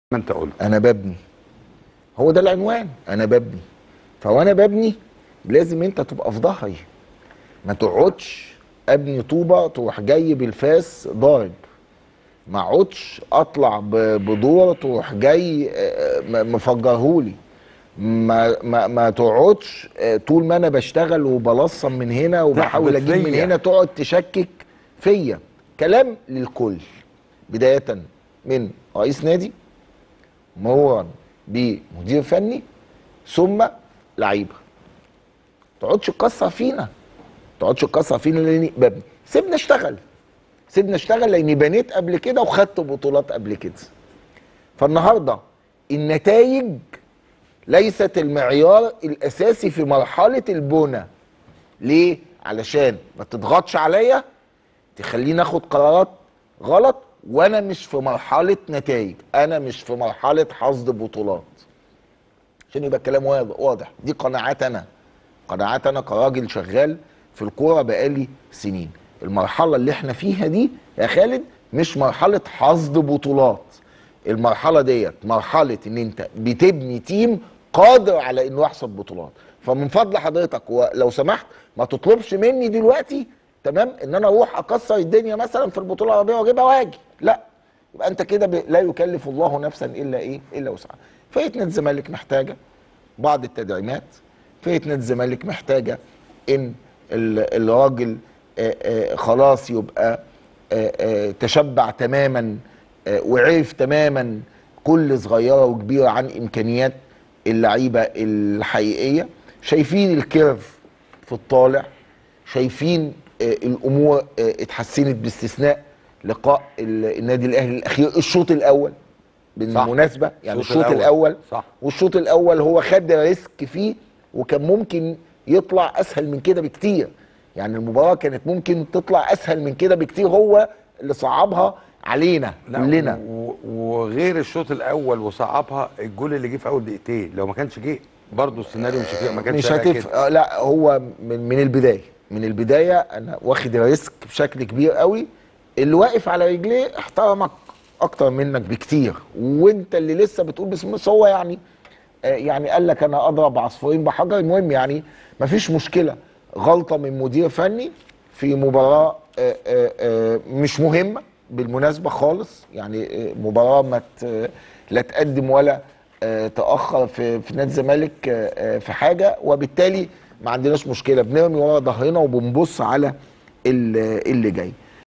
ما انت قلت انا ببني هو ده العنوان انا ببني فوانا ببني لازم انت تبقى في ظهري ما تقعدش ابني طوبه تروح جاي بالفاس ضارب ما اقعدش اطلع ب- بدور تروح جاي آه، م- مفجرهولي ما ما ما تقعدش آه، طول ما انا بشتغل وبلصم من هنا وبحاول تحبط اجيب من فيا. هنا تقعد تشكك فيا كلام للكل بدايه من رئيس نادي مرورا بمدير فني ثم لعيبه تقعدش تكسر فينا تقعدش تكسر فينا لاني ببني سيبنا اشتغل سيبنا اشتغل لاني بنيت قبل كده وخدت بطولات قبل كده فالنهارده النتائج ليست المعيار الاساسي في مرحله البنى ليه علشان ما تضغطش عليا تخليني اخد قرارات غلط وانا مش في مرحله نتائج انا مش في مرحله حصد بطولات عشان يبقى الكلام واضح واضح دي قناعات انا قناعات انا كراجل شغال في الكوره بقالي سنين المرحله اللي احنا فيها دي يا خالد مش مرحله حصد بطولات المرحله ديت مرحله ان انت بتبني تيم قادر على انه يحصد بطولات فمن فضل حضرتك ولو سمحت ما تطلبش مني دلوقتي تمام ان انا اروح اكسر الدنيا مثلا في البطوله العربيه واجيبها واجي لا يبقى انت كده ب... لا يكلف الله نفسا الا ايه الا وسعها فرقه نادي الزمالك محتاجه بعض التدعيمات فرقه نادي الزمالك محتاجه ان ال- الراجل آه، آه، خلاص يبقى آه، آه، تشبع تماما آه، وعرف تماما كل صغيره وكبيره عن امكانيات اللعيبه الحقيقيه شايفين الكيرف في الطالع شايفين آه، الامور آه، اتحسنت باستثناء لقاء ال- النادي الاهلي الاخير الشوط الاول بالمناسبه يعني الشوط الشوط الأول. الاول صح. والشوط الاول هو خد ريسك فيه وكان ممكن يطلع اسهل من كده بكتير يعني المباراه كانت ممكن تطلع اسهل من كده بكتير هو اللي صعبها علينا لا، كلنا و- وغير الشوط الاول وصعبها الجول اللي جه في اول دقيقتين لو ما كانش جه برضه السيناريو مش هيبقى- ما كانش مش هيبقى هتف كده. آه، لا هو من من البدايه من البدايه انا واخد ريسك بشكل كبير قوي اللي واقف على رجليه احترمك اكتر منك بكتير وانت اللي لسه بتقول بسم الله هو يعني آه، يعني قال لك انا اضرب عصفورين بحجر المهم يعني مفيش مشكله غلطه من مدير فني في مباراه آه، آه، آه، مش مهمه بالمناسبه خالص يعني آه، مباراه ما ت- لا تقدم ولا آه، تاخر في في نادي الزمالك آه، آه، في حاجه وبالتالي ما عندناش مشكله بنرمي ورا ظهرنا وبنبص على ال- اللي جاي